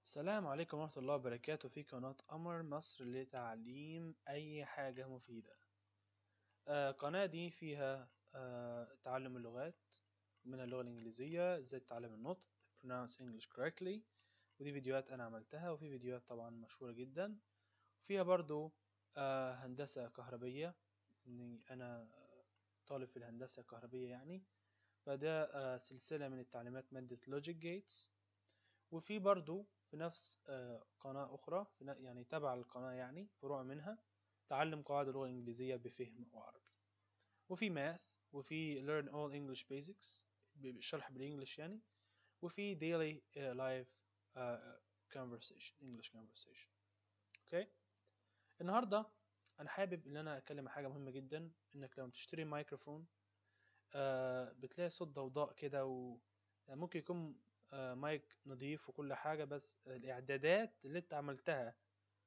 السلام عليكم ورحمة الله وبركاته في قناة قمر مصر لتعليم أي حاجة مفيدة آه، القناة دي فيها آه، تعلم اللغات من اللغة الإنجليزية ازاي تتعلم النطق pronounce English correctly ودي فيديوهات أنا عملتها وفي فيديوهات طبعا مشهورة جدا فيها برضو آه، هندسة كهربية إني أنا طالب في الهندسة الكهربية يعني فده آه، سلسلة من التعليمات مادة Logic Gates وفي برضو في نفس آه، قناة أخرى في ن- يعني تبع القناة يعني فروع منها تعلم قواعد اللغة الإنجليزية بفهم وعربي وفي ماث وفي learn all English basics بالشرح بالإنجليش يعني وفي daily آه، live آه، conversation English conversation أوكي النهاردة أنا حابب إن أنا أتكلم عن حاجة مهمة جدا إنك لما بتشتري مايكروفون آه، بتلاقي صوت ضوضاء كده و يعني ممكن يكون آه، مايك نظيف وكل حاجة بس الإعدادات اللي أنت عملتها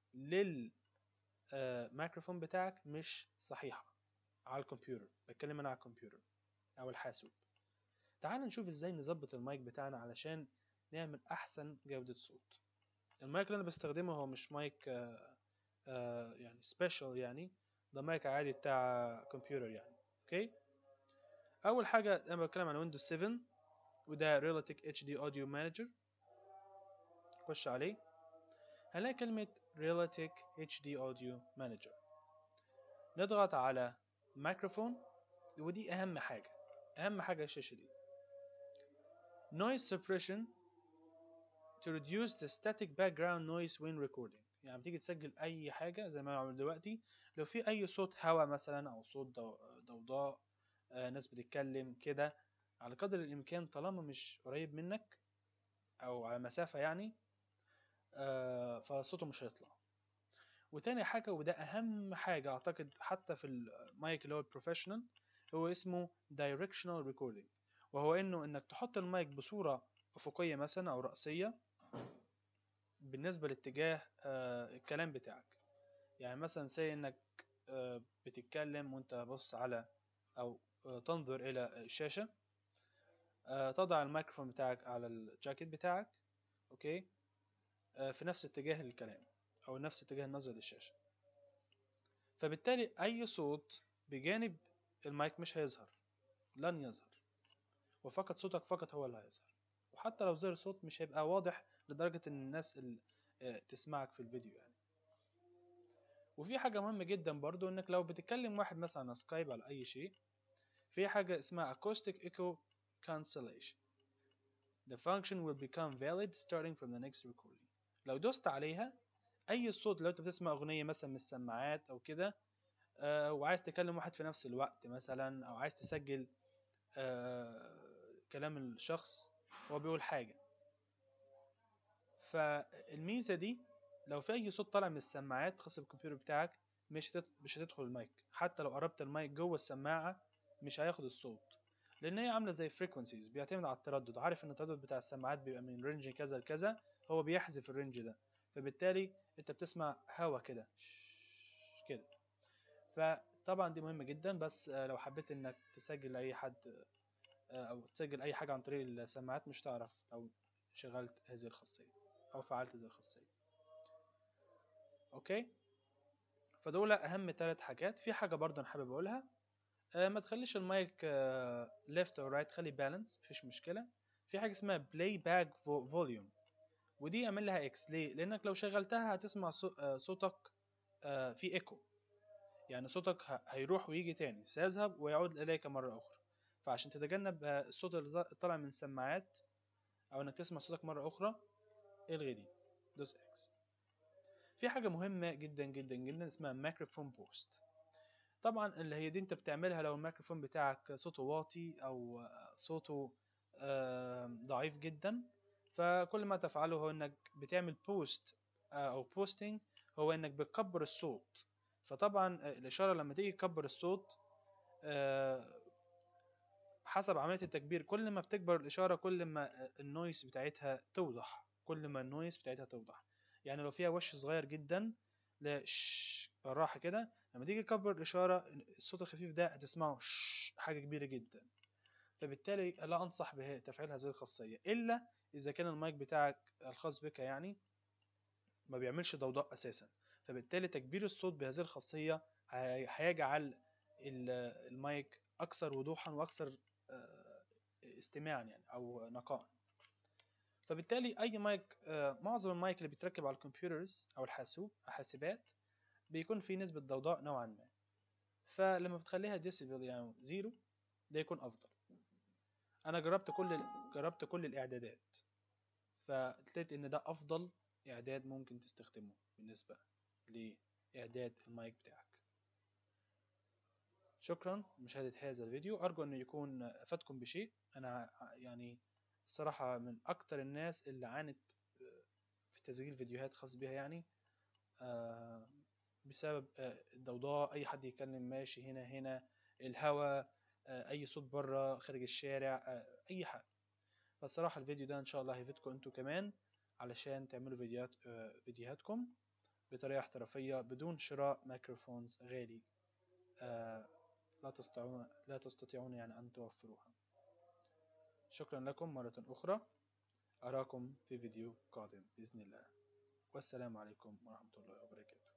للميكروفون بتاعك مش صحيحة على الكمبيوتر بتكلم أنا على الكمبيوتر أو الحاسوب تعال نشوف إزاي نظبط المايك بتاعنا علشان نعمل أحسن جودة صوت المايك اللي أنا بستخدمه هو مش مايك آه، آه، يعني سبيشال يعني ده مايك عادي بتاع كمبيوتر يعني أوكي أول حاجة أنا بتكلم عن ويندوز 7 وده ريلاتيك اتش دي اوديو مانجر خش عليه هنلاقي كلمة ريلاتيك اتش دي اوديو مانجر نضغط على مايكروفون ودي أهم حاجة أهم حاجة الشاشة دي noise suppression to reduce the static background noise when recording يعني بتيجي تسجل أي حاجة زي ما بعمل دلوقتي لو في أي صوت هوا مثلا أو صوت ضو- ضوضاء آه، ناس بتتكلم كده على قدر الإمكان طالما مش قريب منك أو على مسافة يعني آه، فصوته مش هيطلع وتاني حاجة وده أهم حاجة أعتقد حتى في المايك اللي هو البروفيشنال هو اسمه directional recording وهو إنه إنك تحط المايك بصورة أفقية مثلا أو رأسية بالنسبة لاتجاه آه، الكلام بتاعك يعني مثلا سي إنك آه، بتتكلم وأنت بص على أو آه، تنظر إلى الشاشة آه، تضع الميكروفون بتاعك على الجاكيت بتاعك أوكي آه، في نفس اتجاه الكلام أو نفس اتجاه النظر للشاشة فبالتالي أي صوت بجانب المايك مش هيظهر لن يظهر وفقط صوتك فقط هو اللي هيظهر وحتى لو ظهر صوت مش هيبقى واضح لدرجة إن الناس ال- آه، تسمعك في الفيديو يعني وفي حاجة مهمة جدا برضو إنك لو بتتكلم واحد مثلا على سكايب على أي شيء في حاجة اسمها acoustic echo cancellation The function will become valid starting from the next recording لو دوست عليها أي صوت لو أنت بتسمع أغنية مثلا من السماعات أو كده آه، وعايز تكلم واحد في نفس الوقت مثلا أو عايز تسجل آه، كلام الشخص هو بيقول حاجة فالميزة دي لو في أي صوت طالع من السماعات خاصة بالكمبيوتر بتاعك مش هتت... مش هتدخل المايك حتى لو قربت المايك جوه السماعة مش هياخد الصوت لأن هي عاملة زي فريكونسيز بيعتمد على التردد عارف إن التردد بتاع السماعات بيبقى من رينج كذا لكذا هو بيحذف الرينج ده فبالتالي أنت بتسمع هوا كده شش- كده فطبعا دي مهمة جدا بس آه، لو حبيت إنك تسجل أي حد آه، أو تسجل أي حاجة عن طريق السماعات مش تعرف لو شغلت هذه الخاصية أو فعلت هذه الخاصية أوكي فدول أهم ثلاث حاجات في حاجة برضه أنا حابب أقولها آه، ما تخليش المايك ليفت أو رايت خلي بالانس مفيش مشكلة في حاجة اسمها بلاي باك فوليوم ودي اعمل لها اكس ليه لانك لو شغلتها هتسمع صو- آه، صوتك آه، في ايكو يعني صوتك ه- هيروح ويجي تاني سيذهب ويعود اليك مرة اخرى فعشان تتجنب آه، الصوت اللي ط- طالع من السماعات او انك تسمع صوتك مرة اخرى الغي دي دوس اكس في حاجة مهمة جدا جدا جدا اسمها مايكروفون بوست طبعا اللي هي دي انت بتعملها لو الميكروفون بتاعك صوته واطي او آه، صوته آه، ضعيف جدا فكل ما تفعله هو انك بتعمل بوست او بوستنج هو انك بتكبر الصوت فطبعا آه، الاشاره لما تيجي تكبر الصوت آه، حسب عمليه التكبير كل ما بتكبر الاشاره كل ما آه، النويز بتاعتها توضح كل ما النويز بتاعتها توضح يعني لو فيها وش صغير جدا لا شش بالراحه كده لما تيجي تكبر الاشاره الصوت الخفيف ده هتسمعه شش حاجه كبيره جدا فبالتالي لا انصح بتفعيل هذه الخاصيه الا اذا كان المايك بتاعك الخاص بك يعني ما بيعملش ضوضاء اساسا فبالتالي تكبير الصوت بهذه الخاصيه هي- هيجعل ال- المايك اكثر وضوحا واكثر آه، استماعا يعني او نقاء فبالتالي اي مايك آه، معظم المايك اللي بيتركب على الكمبيوترز او الحاسوب حاسبات بيكون فيه نسبة ضوضاء نوعا ما فلما بتخليها ديسيبل يعني زيرو ده يكون افضل انا جربت كل ال- جربت كل الاعدادات فلقيت ان ده افضل اعداد ممكن تستخدمه بالنسبة لاعداد المايك بتاعك شكرا لمشاهدة هذا الفيديو أرجو أنه يكون أفادكم بشيء أنا ع- يعني الصراحة من أكتر الناس اللي عانت آه، في تسجيل فيديوهات خاص بها يعني آه، بسبب آه، الضوضاء أي حد يتكلم ماشي هنا هنا الهواء آه، أي صوت بره خارج الشارع آه، أي حاجة فالصراحة الفيديو ده إن شاء الله هيفيدكم أنتوا كمان علشان تعملوا فيديوهات آه، فيديوهاتكم بطريقة احترافية بدون شراء ميكروفونز غالي آه، لا تستطيعون لا تستطيعون يعني أن توفروها شكرا لكم مرة أخرى أراكم في فيديو قادم بإذن الله والسلام عليكم ورحمة الله وبركاته